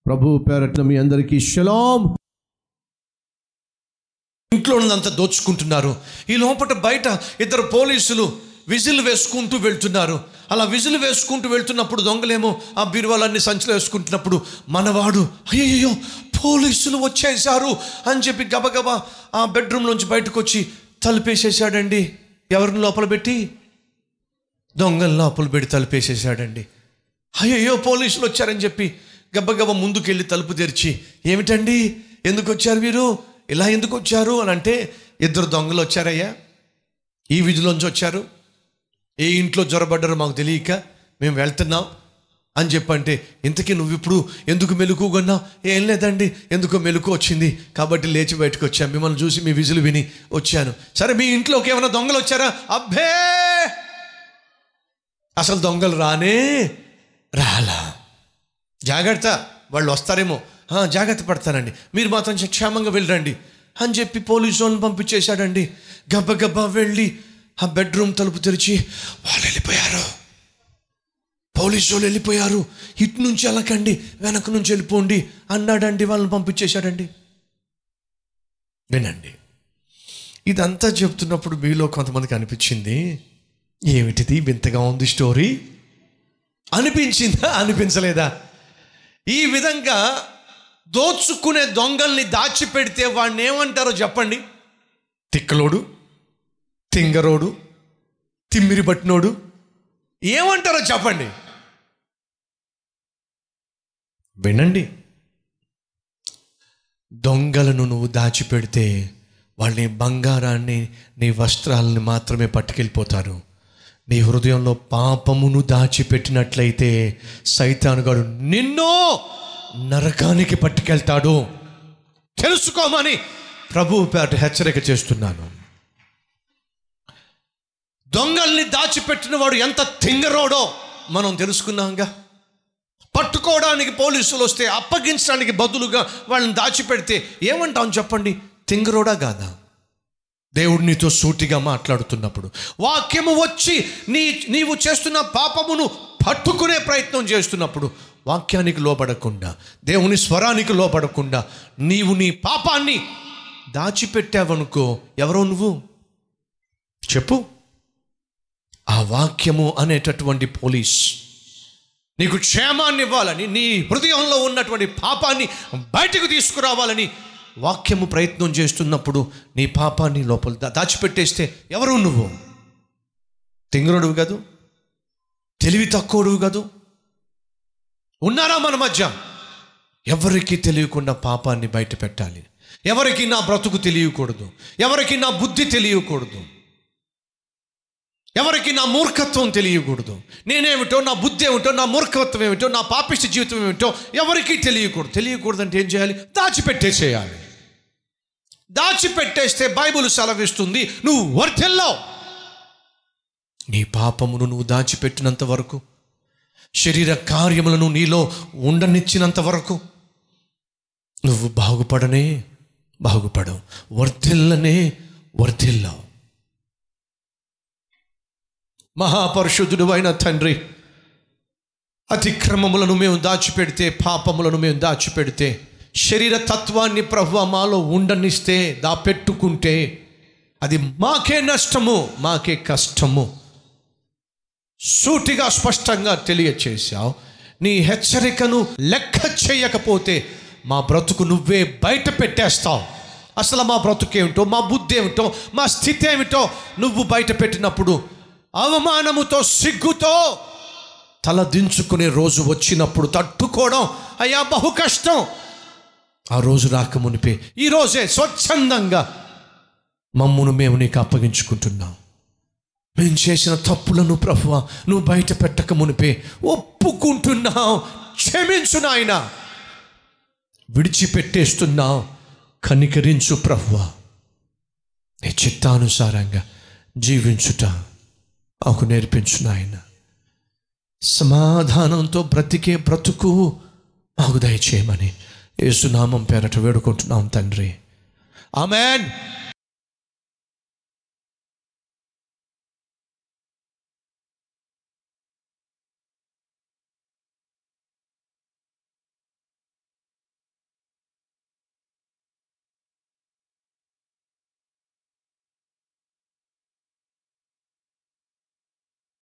ప్రభు పేరట్న మీ అందరికీ షలాం ఇంట్లో ఉన్నదంతా దోచుకుంటున్నారు ఈ లోపల బయట ఇద్దరు పోలీసులు విజిల్ వేసుకుంటూ వెళ్తున్నారు అలా విజిల్ వేసుకుంటూ వెళ్తున్నప్పుడు దొంగలేమో ఆ బీరువాలన్నీ సంచిలో వేసుకుంటున్నప్పుడు మనవాడు అయ్యయ్యో పోలీసులు వచ్చేసారు అని చెప్పి గబగబా ఆ బెడ్రూమ్ నుంచి బయటకు వచ్చి తలుపేసేసాడండి ఎవరిని లోపల పెట్టి దొంగలు లోపల పెట్టి తలుపేసేసాడండి అయ్యయ్యో పోలీసులు వచ్చారని చెప్పి గబ్బగబ్బ ముందుకెళ్ళి తలుపు తెరిచి ఏమిటండి ఎందుకు వచ్చారు మీరు ఇలా ఎందుకు వచ్చారు అని అంటే ఇద్దరు దొంగలు వచ్చారయ్యా ఈ వీధిలోంచి వచ్చారు ఏ ఇంట్లో జ్వరబడ్డారో మాకు తెలియక మేము వెళ్తున్నాం అని చెప్పంటే ఇంతకీ నువ్వు ఇప్పుడు ఎందుకు మెలుకుగొన్నావు ఏం లేదండి ఎందుకో మెలకు వచ్చింది కాబట్టి లేచి బయటకు వచ్చాను మిమ్మల్ని చూసి మీ విజులు విని వచ్చాను సరే మీ ఇంట్లోకి ఏమైనా దొంగలు వచ్చారా అబ్బే అసలు దొంగలు రానే రాలా జాగ్రత్త వాళ్ళు వస్తారేమో "ఆ, జాగ్రత్త పడతానండి మీరు మాత్రం క్షేమంగా వెళ్ళండి అని చెప్పి పోలీసు వాళ్ళని పంపించేశాడండి గబ్బగబ్బా వెళ్ళి ఆ బెడ్రూమ్ తలుపు తెరిచి వాళ్ళు వెళ్ళిపోయారు పోలీసు వాళ్ళు వెళ్ళిపోయారు ఇటు నుంచి వెళ్ళకండి వెనక నుంచి వెళ్ళిపోండి అన్నాడండి వాళ్ళని పంపించేశాడండి వినండి ఇదంతా చెప్తున్నప్పుడు మీలో కొంతమందికి అనిపించింది ఏమిటిది వింతగా ఉంది స్టోరీ అనిపించిందా అనిపించలేదా ఈ విధంగా దోచుకునే దొంగల్ని దాచిపెడితే వాడిని ఏమంటారో చెప్పండి తిక్కలోడు తింగరోడు తిమ్మిరి పట్టినోడు ఏమంటారో చెప్పండి వినండి దొంగలను నువ్వు దాచిపెడితే వాళ్ళ నీ బంగారాన్ని నీ వస్త్రాలని మాత్రమే పట్టుకెళ్ళిపోతారు నీ హృదయంలో పాపమును దాచిపెట్టినట్లయితే సైతానుగాడు నిన్నో నరకానికి పట్టుకెళ్తాడు తెలుసుకోమని ప్రభు పేట హెచ్చరిక చేస్తున్నాను దొంగల్ని దాచిపెట్టిన వాడు ఎంత తింగరోడో మనం తెలుసుకున్నాంగా పట్టుకోవడానికి పోలీసులు వస్తే అప్పగించడానికి బదులుగా వాళ్ళని దాచిపెడితే ఏమంటాం చెప్పండి తింగరోడా కాదా దేవుడు నీతో సూటిగా మాట్లాడుతున్నప్పుడు వాక్యము వచ్చి నీ నీవు చేస్తున్న పాపమును పట్టుకునే ప్రయత్నం చేస్తున్నప్పుడు వాక్యానికి లోపడకుండా దేవుని స్వరానికి లోపడకుండా నీవు నీ పాపాన్ని దాచిపెట్టావనుకో ఎవరో నువ్వు చెప్పు ఆ వాక్యము అనేటటువంటి పోలీస్ నీకు క్షేమాన్ని ఇవ్వాలని నీ హృదయంలో ఉన్నటువంటి పాపాన్ని బయటకు తీసుకురావాలని వాక్యము ప్రయత్నం చేస్తున్నప్పుడు నీ పాపాన్ని లోపల దా- దాచిపెట్టేస్తే ఎవరు నువ్వు తింగరుడు కాదు తెలివి తక్కువడు కాదు ఉన్నారా మన మధ్య ఎవరికి తెలియకుండా పాపాన్ని బయట పెట్టాలి ఎవరికి నా బ్రతుకు తెలియకూడదు ఎవరికి నా బుద్ధి తెలియకూడదు ఎవరికి నా మూర్ఖత్వం తెలియకూడదు నేనేమిటో నా బుద్ధి ఏమిటో నా మూర్ఖత్వం ఏమిటో నా పాపిష్టి జీవితం ఏమిటో ఎవరికి తెలియకూడదు తెలియకూడదు అంటే ఏం చేయాలి దాచిపెట్టేసేయాలి దాచిపెట్టేస్తే బైబుల్ సెలవిస్తుంది నువ్వు వర్ధిల్లావు నీ పాపమును నువ్వు దాచిపెట్టినంత వరకు శరీర కార్యములను నీలో ఉండనిచ్చినంత వరకు నువ్వు బాగుపడనే బాగుపడవు వర్ధిల్లనే వర్ధిల్లావు మహాపరిశుద్ధుడు అయిన తండ్రి అతిక్రమములను మేము దాచిపెడితే పాపములను మేము దాచిపెడితే శరీర తత్వాన్ని ప్రభు మాలో ఉండనిస్తే దాపెట్టుకుంటే అది మాకే నష్టము మాకే కష్టము సూటిగా స్పష్టంగా తెలియచేశావు నీ హెచ్చరికను లెక్క చేయకపోతే మా బ్రతుకు నువ్వే బయట పెట్టేస్తావు అసలు మా బ్రతుకేమిటో మా బుద్ధి ఏమిటో మా స్థితి ఏమిటో నువ్వు బయట పెట్టినప్పుడు అవమానముతో సిగ్గుతో తల దించుకునే రోజు వచ్చినప్పుడు తట్టుకోవడం అయ్యా బహు కష్టం ఆ రోజు రాక మునిపే ఈ రోజే స్వచ్ఛందంగా మమ్మును మేము నీకు అప్పగించుకుంటున్నాం మేము చేసిన తప్పులను ప్రభువ నువ్వు బయట పెట్టక మునిపే ఒప్పుకుంటున్నావు క్షమించు నాయన విడిచిపెట్టేస్తున్నావు కనికరించు ప్రభువ నీ చిత్తానుసారంగా జీవించుట మాకు నేర్పించు నాయన సమాధానంతో బ్రతికే బ్రతుకు మాకు దయచేయమని యేసునామం పేరట వేడుకుంటున్నాం తండ్రి ఆమెన్